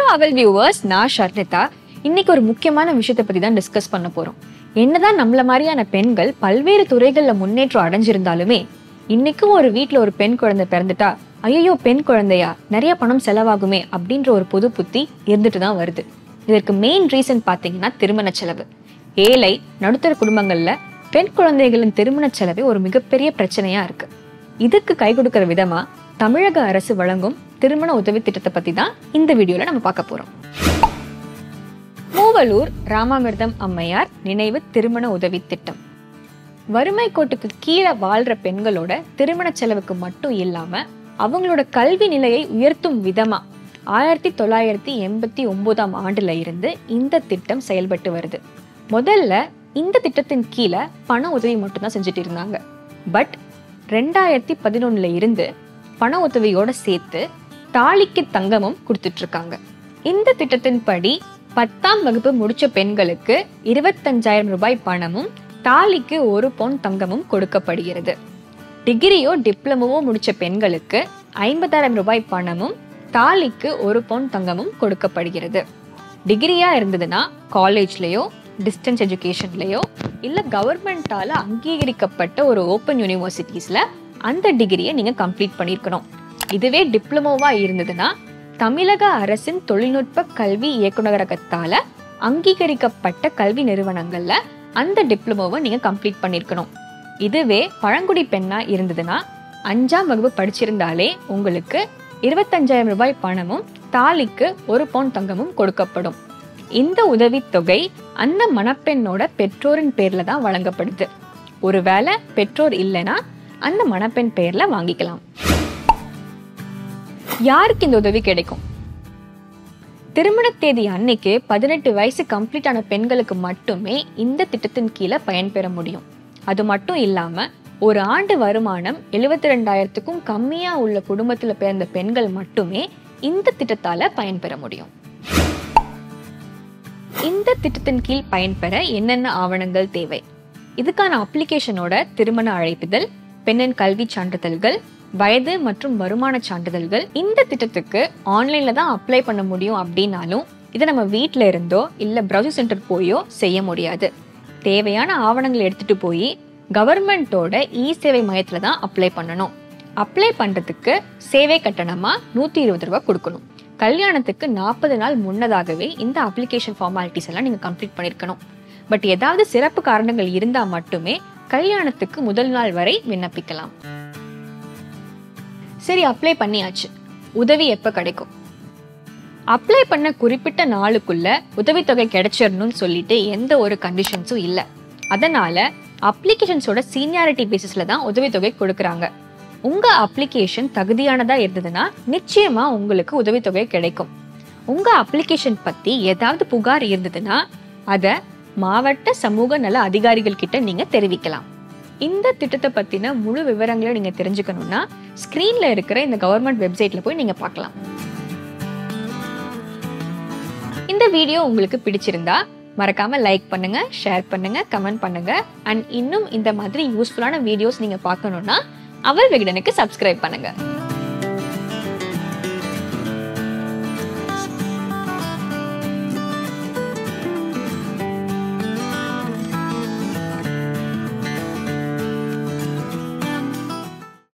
அவல் வியூவர்ஸ் நான் ஷர்னிதா இன்னைக்கு ஒரு முக்கியமான விஷயத்தை பத்தி தான் டிஸ்கஸ் பண்ண போறோம் என்னதான் நம்மள மாதிரியான பெண்கள் பல்வேறு துறைகள்ல முன்னேற்றம் அடைஞ்சிருந்தாலுமே இன்னைக்கும் ஒரு வீட்ல ஒரு பெண் குழந்தை பிறந்துட்டா ஐயோ பெண் குழந்தையா நிறைய பணம் செலவாகுமே அப்படின்ற ஒரு புது புத்தி இருந்துட்டு தான் வருது இதற்கு மெயின் ரீசன் பாத்தீங்கன்னா திருமண செலவு ஏழை நடுத்தர குடும்பங்கள்ல பெண் குழந்தைகளின் திருமண செலவே ஒரு மிகப்பெரிய பிரச்சனையா இருக்கு இதுக்கு கை கொடுக்கிற விதமா தமிழக அரசு வழங்கும் திருமண உதவி திட்டத்தை பத்தி தான் இந்த வீடியோல நம்ம பார்க்க போறோம் மூவலூர் ராமாமிர்தம் அம்மையார் நினைவு திருமண உதவி திட்டம் வறுமை கோட்டுக்கு கீழே வாழ்ற பெண்களோட திருமண செலவுக்கு மட்டும் இல்லாம அவங்களோட கல்வி நிலையை உயர்த்தும் விதமா ஆயிரத்தி தொள்ளாயிரத்தி எண்பத்தி ஒன்பதாம் ஆண்டுல இருந்து இந்த திட்டம் செயல்பட்டு வருது முதல்ல இந்த திட்டத்தின் கீழே பண உதவி மட்டும்தான் செஞ்சுட்டு இருந்தாங்க பட் ரெண்டாயிரத்தி பதினொன்னுல இருந்து பண உதவியோட சேர்த்து தாலிக்கு தங்கமும் கொடுத்துட்டு இருக்காங்க இந்த திட்டத்தின்படி பத்தாம் வகுப்பு முடிச்ச பெண்களுக்கு இருபத்தஞ்சாயிரம் ரூபாய் பணமும் தாலிக்கு ஒரு பவுன் தங்கமும் கொடுக்கப்படுகிறது டிகிரியோ டிப்ளமோவோ முடிச்ச பெண்களுக்கு ஐம்பதாயிரம் ரூபாய் பணமும் தாலிக்கு ஒரு பவுன் தங்கமும் கொடுக்கப்படுகிறது டிகிரியா இருந்ததுன்னா காலேஜ்லயோ டிஸ்டன்ஸ் எஜுகேஷன்லயோ இல்ல கவர்மெண்டால அங்கீகரிக்கப்பட்ட ஒரு ஓப்பன் யூனிவர்சிட்டிஸ்ல அந்த டிகிரியை நீங்க கம்ப்ளீட் பண்ணியிருக்கணும் இதுவே டிப்ளமோவா இருந்ததுன்னா தமிழக அரசின் தொழில்நுட்ப கல்வி இயக்குநரகத்தால அங்கீகரிக்கப்பட்ட கல்வி நிறுவனங்கள்ல அந்த டிப்ளமோவை நீங்க கம்ப்ளீட் பண்ணியிருக்கணும் இதுவே பழங்குடி பெண்ணா இருந்ததுன்னா அஞ்சாம் வகுப்பு படிச்சிருந்தாலே உங்களுக்கு இருபத்தஞ்சாயிரம் ரூபாய் பணமும் தாலிக்கு ஒரு பவுன் தங்கமும் கொடுக்கப்படும் இந்த உதவித்தொகை அந்த மணப்பெண்ணோட பெற்றோரின் பேர்ல தான் வழங்கப்படுது ஒருவேளை பெற்றோர் இல்லைன்னா அந்த மணப்பெண் பேர்ல வாங்கிக்கலாம் யாருக்கு இந்த உதவி கிடைக்கும் திருமண தேதி அன்னைக்கு பதினெட்டு வயசு கம்ப்ளீட் ஆன பெண்களுக்கு மட்டுமே இந்த திட்டத்தின் கீழே பயன்பெற முடியும் அது மட்டும் இல்லாம ஒரு ஆண்டு வருமானம் எழுபத்தி ரெண்டாயிரத்துக்கும் கம்மியா உள்ள குடும்பத்துல பிறந்த பெண்கள் மட்டுமே இந்த திட்டத்தால பயன்பெற முடியும் இந்த திட்டத்தின் கீழ் பயன்பெற என்னென்ன ஆவணங்கள் தேவை இதுக்கான அப்ளிகேஷனோட திருமண அழைப்புதல் பெண்ணின் கல்வி சான்றிதழ்கள் வயது மற்றும் வருமான சான்றிதழ்கள் இந்த திட்டத்துக்கு ஆன்லைன்ல தான் அப்ளை பண்ண முடியும் அப்படின்னாலும் இதை நம்ம வீட்ல இருந்தோ இல்ல ப்ரௌசிங் சென்டர் போயோ செய்ய முடியாது தேவையான ஆவணங்களை எடுத்துட்டு போய் கவர்மெண்ட்டோட இ சேவை மையத்துல தான் அப்ளை பண்ணணும் அப்ளை பண்றதுக்கு சேவை கட்டணமா நூத்தி இருபது ரூபாய் கொடுக்கணும் கல்யாணத்துக்கு நாற்பது நாள் முன்னதாகவே இந்த அப்ளிகேஷன் ஃபார்மாலிட்டிஸ் எல்லாம் நீங்க கம்ப்ளீட் பண்ணிருக்கணும் பட் ஏதாவது சிறப்பு காரணங்கள் இருந்தா மட்டுமே கல்யாணத்துக்கு முதல் நாள் வரை விண்ணப்பிக்கலாம் சரி அப்ளை பண்ணியாச்சு உதவி எப்ப கிடைக்கும் அப்ளை பண்ண குறிப்பிட்ட நாளுக்குள்ள உதவித்தொகை கிடைச்சிடணும்னு சொல்லிட்டு எந்த ஒரு கண்டிஷன்ஸும் இல்லை அதனால அப்ளிகேஷன்ஸோட சீனியாரிட்டி பேசிஸ்ல தான் உதவித்தொகை கொடுக்குறாங்க உங்க அப்ளிகேஷன் தகுதியானதா இருந்ததுன்னா நிச்சயமா உங்களுக்கு உதவித்தொகை கிடைக்கும் உங்க அப்ளிகேஷன் பத்தி ஏதாவது புகார் இருந்ததுன்னா அத மாவட்ட சமூக நல அதிகாரிகள் கிட்ட நீங்க தெரிவிக்கலாம் இந்த திட்டத்தை பத்தின முழு விவரங்களை நீங்க தெரிஞ்சுக்கணும்னா ஸ்கிரீன்ல இருக்கிற இந்த கவர்மெண்ட் வெப்சைட்ல போய் நீங்க பார்க்கலாம் இந்த வீடியோ உங்களுக்கு பிடிச்சிருந்தா மறக்காம லைக் பண்ணுங்க ஷேர் பண்ணுங்க கமெண்ட் பண்ணுங்க அண்ட் இன்னும் இந்த மாதிரி யூஸ்ஃபுல்லான வீடியோஸ் நீங்க பார்க்கணும்னா அவள் விகடனுக்கு சப்ஸ்கிரைப் பண்ணுங்க